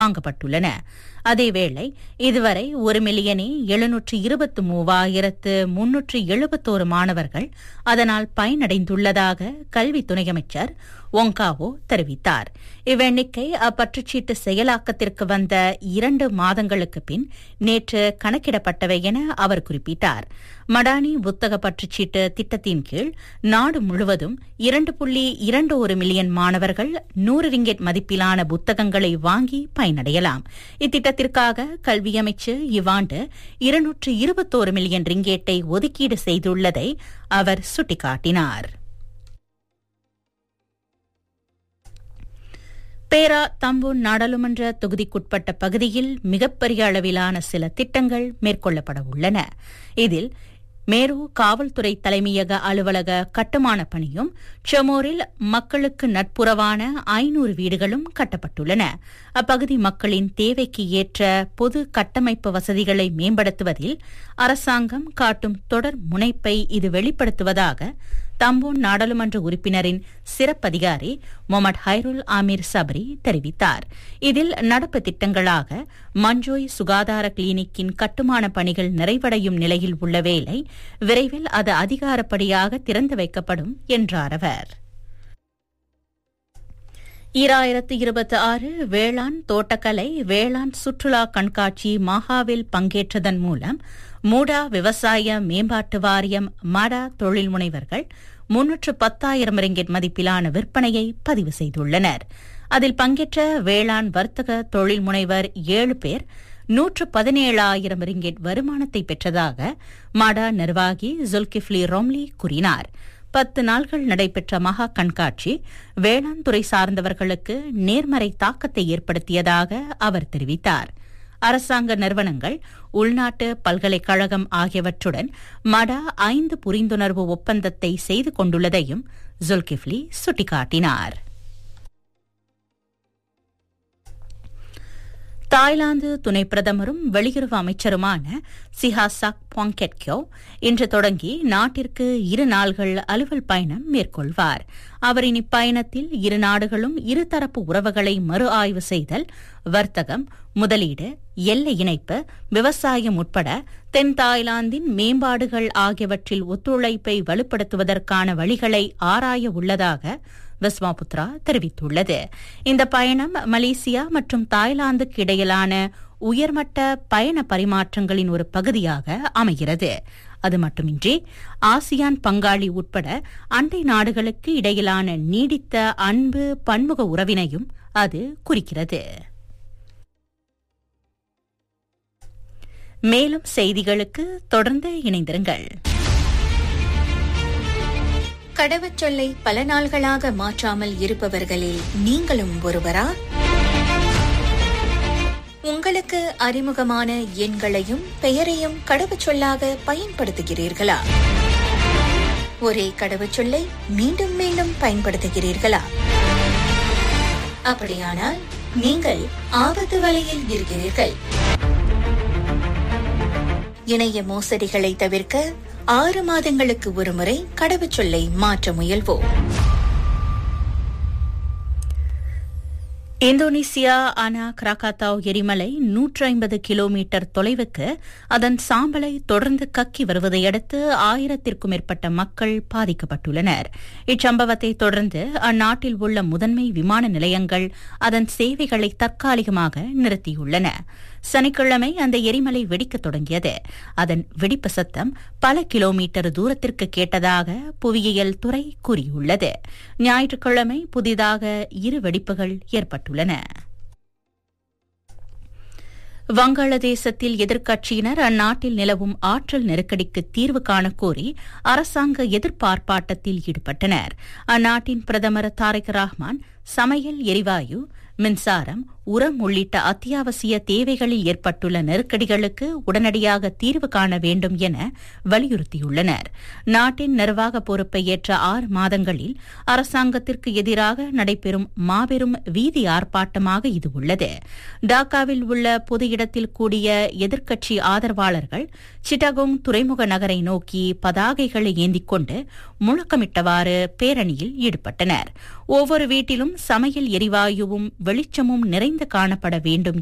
வாங்கப்பட்டுள்ளன அதேவேளை இதுவரை ஒரு மில்லியனே எழுநூற்று இருபத்து மூவாயிரத்து முன்னூற்று எழுபத்தோரு மாணவர்கள் அதனால் பயனடைந்துள்ளதாக கல்வி துணை அமைச்சர் ஒங்காவோ தெரிவித்தார் இவ்வெண்ணிக்கை அப்பற்றுச்சீட்டு செயலாக்கத்திற்கு வந்த இரண்டு மாதங்களுக்கு பின் நேற்று கணக்கிடப்பட்டவை என அவர் குறிப்பிட்டார் மடானி புத்தக பற்றுச்சீட்டு திட்டத்தின் கீழ் நாடு முழுவதும் இரண்டு புள்ளி இரண்டு ஒரு மில்லியன் மாணவர்கள் நூறு ரிங்கெட் மதிப்பிலான புத்தகங்களை வாங்கி பயனடையலாம் இத்திட்டத்திற்காக கல்வி அமைச்சு இவ்வாண்டு இருநூற்று இருபத்தோரு மில்லியன் ரிங்கேட்டை ஒதுக்கீடு செய்துள்ளதை அவர் சுட்டிக்காட்டினார் பேரா தம்பூன் நாடாளுமன்ற தொகுதிக்குட்பட்ட பகுதியில் மிகப்பெரிய அளவிலான சில திட்டங்கள் மேற்கொள்ளப்பட உள்ளன இதில் மேரு காவல்துறை தலைமையக அலுவலக கட்டுமான பணியும் செமோரில் மக்களுக்கு நட்புறவான ஐநூறு வீடுகளும் கட்டப்பட்டுள்ளன அப்பகுதி மக்களின் தேவைக்கு ஏற்ற பொது கட்டமைப்பு வசதிகளை மேம்படுத்துவதில் அரசாங்கம் காட்டும் தொடர் முனைப்பை இது வெளிப்படுத்துவதாக தம்போன் நாடாளுமன்ற உறுப்பினரின் சிறப்பதிகாரி முகமது ஹைருல் ஆமீர் சபரி தெரிவித்தார் இதில் நடப்பு திட்டங்களாக மஞ்சோய் சுகாதார கிளினிக்கின் கட்டுமான பணிகள் நிறைவடையும் நிலையில் உள்ள வேளை விரைவில் அது அதிகாரப்படியாக திறந்து வைக்கப்படும் என்றார் அவர் ஈராயிரத்து இருபத்தி ஆறு வேளாண் தோட்டக்கலை வேளாண் சுற்றுலா கண்காட்சி மகாவில் பங்கேற்றதன் மூலம் மூடா விவசாய மேம்பாட்டு வாரியம் மாடா தொழில் முனைவர்கள் முன்னூற்று பத்தாயிரம் ரிங்கெட் மதிப்பிலான விற்பனையை பதிவு செய்துள்ளனர் அதில் பங்கேற்ற வேளாண் வர்த்தக தொழில் முனைவர் ஏழு பேர் நூற்று பதினேழாயிரம் ரிங்கெட் வருமானத்தை பெற்றதாக மாடா நிர்வாகி ஜுல்கிஃப்லி ரொம்லி கூறினார் பத்து நாள்கள் நடைபெற்ற மகா கண்காட்சி வேளாண் துறை சார்ந்தவர்களுக்கு நேர்மறை தாக்கத்தை ஏற்படுத்தியதாக அவர் தெரிவித்தார் அரசாங்க நிறுவனங்கள் உள்நாட்டு பல்கலைக்கழகம் ஆகியவற்றுடன் மடா ஐந்து புரிந்துணர்வு ஒப்பந்தத்தை செய்து கொண்டுள்ளதையும் ஜுல்கிஃப்லி சுட்டிக்காட்டினார் தாய்லாந்து துணை பிரதமரும் வெளியுறவு அமைச்சருமான சிஹாசாக் பாங்கெட்கியோ இன்று தொடங்கி நாட்டிற்கு இரு நாள்கள் அலுவல் பயணம் மேற்கொள்வார் அவரின் இப்பயணத்தில் இரு நாடுகளும் இருதரப்பு உறவுகளை மறு ஆய்வு செய்தல் வர்த்தகம் முதலீடு எல்லை இணைப்பு விவசாயம் உட்பட தென் தாய்லாந்தின் மேம்பாடுகள் ஆகியவற்றில் ஒத்துழைப்பை வலுப்படுத்துவதற்கான வழிகளை ஆராய உள்ளதாக விஸ்வாபுத்ரா தெரிவித்துள்ளது இந்த பயணம் மலேசியா மற்றும் தாய்லாந்துக்கு இடையிலான உயர்மட்ட பயண பரிமாற்றங்களின் ஒரு பகுதியாக அமைகிறது அது மட்டுமின்றி ஆசியான் பங்காளி உட்பட அண்டை நாடுகளுக்கு இடையிலான நீடித்த அன்பு பன்முக உறவினையும் அது குறிக்கிறது மேலும் செய்திகளுக்கு தொடர்ந்து இணைந்திருங்கள் கடவுச்சொல்லை பல நாள்களாக மாற்றாமல் இருப்பவர்களில் நீங்களும் ஒருவரா உங்களுக்கு அறிமுகமான எண்களையும் பெயரையும் கடவுச்சொல்லாக பயன்படுத்துகிறீர்களா ஒரே கடவுச்சொல்லை மீண்டும் மீண்டும் பயன்படுத்துகிறீர்களா அப்படியானால் நீங்கள் ஆபத்து வலையில் இருக்கிறீர்கள் இணைய மோசடிகளை தவிர்க்க ஆறு மாதங்களுக்கு ஒருமுறை கடவுச்சொல்லை மாற்ற முயல்வோம் இந்தோனேசியா அனா கிராகாத்தாவ் எரிமலை நூற்று ஐம்பது கிலோமீட்டர் தொலைவுக்கு அதன் சாம்பலை தொடர்ந்து கக்கி வருவதையடுத்து ஆயிரத்திற்கும் மேற்பட்ட மக்கள் பாதிக்கப்பட்டுள்ளனர் இச்சம்பவத்தை தொடர்ந்து அந்நாட்டில் உள்ள முதன்மை விமான நிலையங்கள் அதன் சேவைகளை தற்காலிகமாக நிறுத்தியுள்ளன சனிக்கிழமை அந்த எரிமலை வெடிக்கத் தொடங்கியது அதன் வெடிப்பு சத்தம் பல கிலோமீட்டர் தூரத்திற்கு கேட்டதாக புவியியல் துறை கூறியுள்ளது ஞாயிற்றுக்கிழமை புதிதாக இரு வெடிப்புகள் ஏற்பட்டுள்ளன வங்காளதேசத்தில் எதிர்க்கட்சியினர் அந்நாட்டில் நிலவும் ஆற்றல் நெருக்கடிக்கு தீர்வு காணக்கோரி அரசாங்க எதிர்ப்பார்ப்பாட்டத்தில் ஈடுபட்டனர் அந்நாட்டின் பிரதமர் தாரிக் ரஹ்மான் சமையல் எரிவாயு மின்சாரம் உரம் உள்ளிட்ட அத்தியாவசிய தேவைகளில் ஏற்பட்டுள்ள நெருக்கடிகளுக்கு உடனடியாக தீர்வு காண வேண்டும் என வலியுறுத்தியுள்ளனர் நாட்டின் நிர்வாக பொறுப்பை ஏற்ற ஆறு மாதங்களில் அரசாங்கத்திற்கு எதிராக நடைபெறும் மாபெரும் வீதி ஆர்ப்பாட்டமாக இது உள்ளது டாக்காவில் உள்ள பொது இடத்தில் கூடிய எதிர்க்கட்சி ஆதரவாளர்கள் சிட்டகோங் துறைமுக நகரை நோக்கி பதாகைகளை ஏந்திக் கொண்டு முழக்கமிட்டவாறு பேரணியில் ஈடுபட்டனர் ஒவ்வொரு வீட்டிலும் சமையல் எரிவாயுவும் வெளிச்சமும் நிறைந்து நிறைந்து காணப்பட வேண்டும்